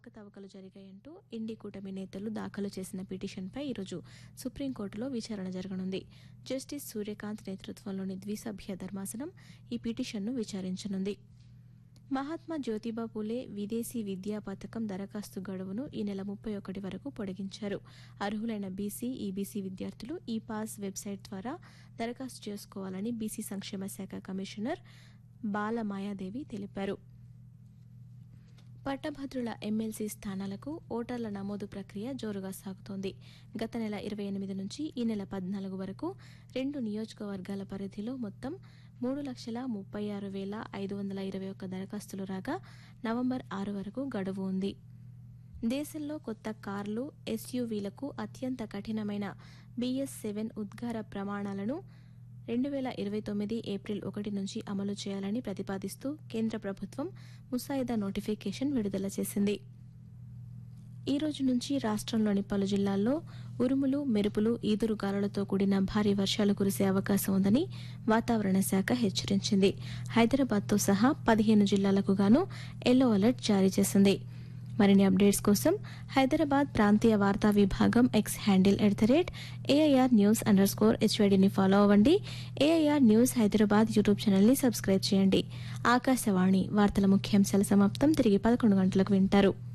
అవకతవకలు జరిగాయంటూ ఇండి కూటమి నేతలు దాఖలు చేసిన పిటిషన్పై ఈరోజు సుప్రీంకోర్టులో విచారణ జరగనుంది జస్టిస్ సూర్యకాంత్ నేతృత్వంలోని ద్విసభ్య ధర్మాసనం ఈ పిటిషన్ను విచారించనుంది మహాత్మా జ్యోతిబా పూలే విదేశీ విద్యా పథకం దరఖాస్తు గడువును ఈ నెల ముప్పై ఒకటి వరకు పొడిగించారు అర్హులైన బీసీ ఈబీసీ విద్యార్థులు ఈ పాస్ వెబ్సైట్ ద్వారా దరఖాస్తు చేసుకోవాలని బీసీ సంక్షేమ శాఖ కమిషనర్ బాల మాయాదేవి తెలిపారు పట్టభద్రుల ఎమ్మెల్సీ స్థానాలకు ఓటర్ల నమోదు ప్రక్రియ జోరుగా సాగుతోంది గత నెల ఇరవై ఎనిమిది నుంచి ఈ నెల పద్నాలుగు వరకు రెండు నియోజకవర్గాల పరిధిలో మొత్తం మూడు లక్షల ముప్పై ఆరు వేల ఐదు వందల ఇరవై ఒక్క దరఖాస్తులు రాగా నవంబర్ ఆరు వరకు గడువు ఉంది దేశంలో కొత్త కార్లు ఎస్యూవీలకు అత్యంత కఠినమైన బీఎస్ సెవెన్ ఉద్గార ప్రమాణాలను రెండు వేల ఇరవై తొమ్మిది ఏప్రిల్ ఒకటి నుంచి అమలు చేయాలని ప్రతిపాదిస్తూ కేంద్ర ప్రభుత్వం ముసాయిదా నోటిఫికేషన్ విడుదల చేసింది ఈ రోజు నుంచి రాష్ట్రంలోని పలు జిల్లాల్లో ఉరుములు మెరుపులు ఈదురుగాలులతో కూడిన భారీ వర్షాలు కురిసే అవకాశం ఉందని వాతావరణ శాఖ హెచ్చరించింది హైదరాబాద్తో సహా పదిహేను జిల్లాలకు గాను ఎల్లో అలర్ట్ జారీ చేసింది మరిన్ని అప్డేట్స్ కోసం హైదరాబాద్ ప్రాంతీయ వార్తా విభాగం X handle at the rate AIR news underscore హెచ్వైడిని ఫాలో అవ్వండి ఏఐఆర్ న్యూస్ హైదరాబాద్ యూట్యూబ్ ఛానల్ని సబ్స్క్రైబ్ చేయండి ఆకాశవాణి వార్తల ముఖ్యాంశాల సమాప్తం తిరిగి పదకొండు గంటలకు వింటారు